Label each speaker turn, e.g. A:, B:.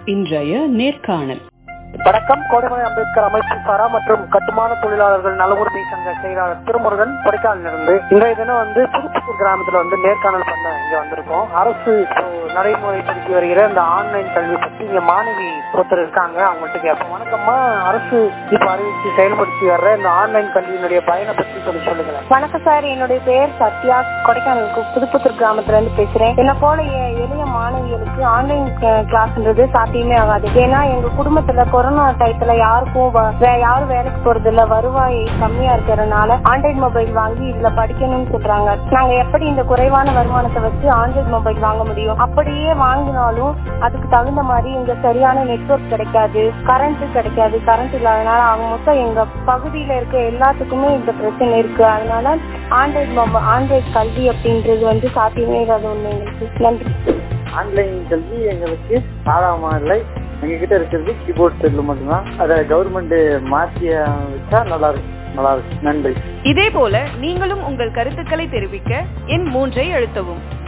A: இன்றைய நேர்காணல்
B: வணக்கம் கோடைமலை அம்பேத்கர் அமைப்பு சாரா மற்றும் கட்டுமான தொழிலாளர்கள் நலவுரிமை சங்க செயலாளர் திருமுருகன் கொடைக்கானலிருந்து இன்றைய தினம் வந்து புதுப்புத்தூர் கிராமத்துல வந்து நேர்காணல் பண்ண இங்க வந்திருக்கோம் அரசு இப்போ நடைமுறைப்படுத்தி வருகிற இந்த ஆன்லைன் கல்வி பத்தி இங்க மாணவி ஒருத்தர் இருக்காங்க அவங்கள்ட்ட கேட்போம் வணக்கம்மா அரசு இப்ப அறிவிச்சு செயல்படுத்தி வர்ற இந்த ஆன்லைன் கல்வியினுடைய பயனை பத்தி கொஞ்சம் சொல்லுங்களேன்
C: வணக்கம் சார் என்னுடைய பெயர் சத்யா கொடைக்கானல் கு- புதுப்புத்தூர் கிராமத்துல இருந்து பேசுறேன் என்ன போல எ- எளிய மாணவிகளுக்கு ஆன்லைன் கிளாஸ்ன்றது சாத்தியமே ஆகாது ஏன்னா எங்க குடும்பத்துல கொரோனா டயத்துல யாருக்கும் வ- வே- யாரும் வேலைக்கு போறது இல்ல வருவாய் கம்மியா இருக்கிறதுனால ஆண்ட்ராய்ட் மொபைல் வாங்கி இதுல படிக்கணும்னு சொல்றாங்க நாங்க எப்படி இந்த குறைவான வருமானத்தை வச்சு ஆண்ட்ராய்ட் மொபைல் வாங்க முடியும் அப்படியே வாங்கினாலும் அதுக்கு தகுந்த மாதிரி இங்க சரியான நெட்வொர்க் கிடைக்காது கரண்ட் கிடைக்காது கரண்ட் இல்லாதனால அவங்க மொத்தம் எங்க பகுதியில இருக்க எல்லாத்துக்குமே இந்த பிரச்சனை இருக்கு அதனால ஆண்ட்ராய்ட் மொபைல் ஆண்ட்ராய்ட் கல்வி அப்படின்றது வந்து சாத்தியமே இல்லாத ஒண்ணு எங்களுக்கு நன்றி
B: ஆன்லைன் கல்வி எங்களுக்கு சாதாரணமா இல்லை எங்க கிட்ட இருக்கிறது கீபோர்ட் செல்லு மட்டும்தான் அதை கவர்மெண்ட் மாற்றி வச்சா நல்லா இருக்கும் நல்லா இருக்கும் நன்றி
D: இதேபோல நீங்களும் உங்கள் கருத்துக்களை தெரிவிக்க எண் மூன்றை அழுத்தவும்